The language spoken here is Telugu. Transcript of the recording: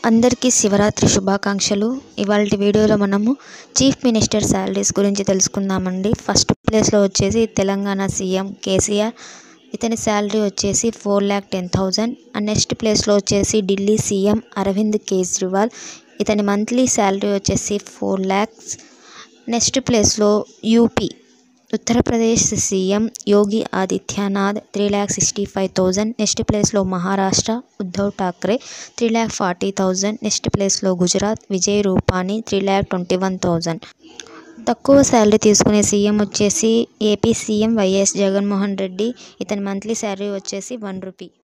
అందరికీ శివరాత్రి శుభాకాంక్షలు ఇవాళ వీడియోలో మనము చీఫ్ మినిస్టర్ శాలరీస్ గురించి తెలుసుకుందామండి ఫస్ట్ ప్లేస్లో వచ్చేసి తెలంగాణ సీఎం కేసీఆర్ ఇతని శాలరీ వచ్చేసి four lakh ten thousand and next ప్లేస్లో వచ్చేసి ఢిల్లీ సీఎం అరవింద్ కేజ్రీవాల్ ఇతని మంత్లీ శాలరీ వచ్చేసి ఫోర్ ల్యాక్స్ నెక్స్ట్ ప్లేస్లో UP Uttar Pradesh CM Yogi Adityanath three lakh sixty five thousand next ప్లేస్లో Maharashtra Uddhav Thackeray three lakh forty thousand next ప్లేస్లో Gujarat Vijay Rupani three lakh twenty one thousand తక్కువ శాలరీ తీసుకునే సీఎం వచ్చేసి AP CM YS Jaganmohan Reddy ఇతని మంత్లీ శాలరీ వచ్చేసి వన్ రూపీ